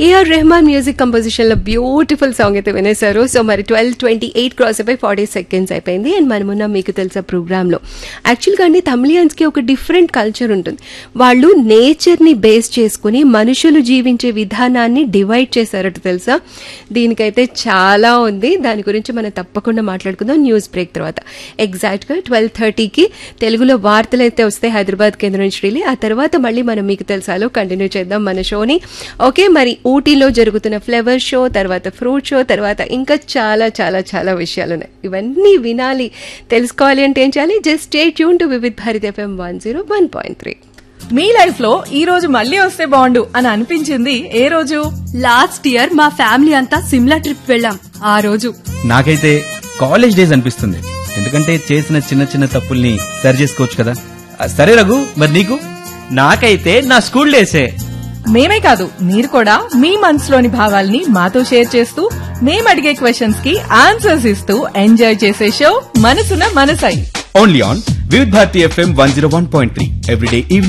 AR Rahman music composition లో beautiful song అయితే వినేశారు సో మరి ట్వెల్వ్ ట్వంటీ ఎయిట్ క్రాస్ అయిపోయి ఫార్టీ సెకండ్స్ అయిపోయింది అండ్ మనమున్న మీకు తెలుసా ప్రోగ్రామ్ లో యాక్చువల్గా అండి తమిళియన్స్ కి ఒక డిఫరెంట్ కల్చర్ ఉంటుంది వాళ్ళు నేచర్ ని బేస్ చేసుకుని మనుషులు జీవించే విధానాన్ని డివైడ్ చేశారట తెలుసా దీనికైతే చాలా ఉంది దాని గురించి మనం తప్పకుండా మాట్లాడుకుందాం న్యూస్ బ్రేక్ తర్వాత ఎగ్జాక్ట్ గా ట్వెల్వ్ థర్టీకి తెలుగులో వార్తలు అయితే వస్తాయి హైదరాబాద్ కేంద్రం నుంచి రిలే ఆ తర్వాత మళ్ళీ మనం మీకు తెలుసాలో కంటిన్యూ చేద్దాం మన షోని ఓకే మరి ఊటీలో జరుగుతున్న ఫ్లవర్ షో తర్వాత ఫ్రూట్ షో తర్వాత ఇంకా చాలా చాలా చాలా విషయాలు ఉన్నాయి ఇవన్నీ వినాలి తెలుసుకోవాలి అంటే ఏం చేయాలి just stay tune to Vividh Bharat FM one zero one point three మీ లైఫ్ లో ఈ రోజు మళ్ళీ వస్తే బాగుండు అని అనిపించింది ఏ రోజు లాస్ట్ ఇయర్ మా ఫ్యామిలీ అంతా సిమ్లా ట్రిప్ వెళ్ళాం ఆ రోజు నాకైతే కాలేజ్ డేస్ అనిపిస్తుంది ఎందుకంటే చేసిన చిన్న చిన్న తప్పుల్ని సరి చేసుకోవచ్చు కదా ఆ, సరే రఘు మరి నీకు నాకైతే నా స్కూల్ డేసే మేమే కాదు మీరు కూడా మీ మనసులోని భావాల్ని మాతో షేర్ చేస్తూ మేము అడిగే క్వశ్చన్స్ కి ఆన్సర్స్ ఇస్తూ ఎంజాయ్ చేసే show Manasuna Manasai only on Vividh Bharati FM one zero one point three everyday evening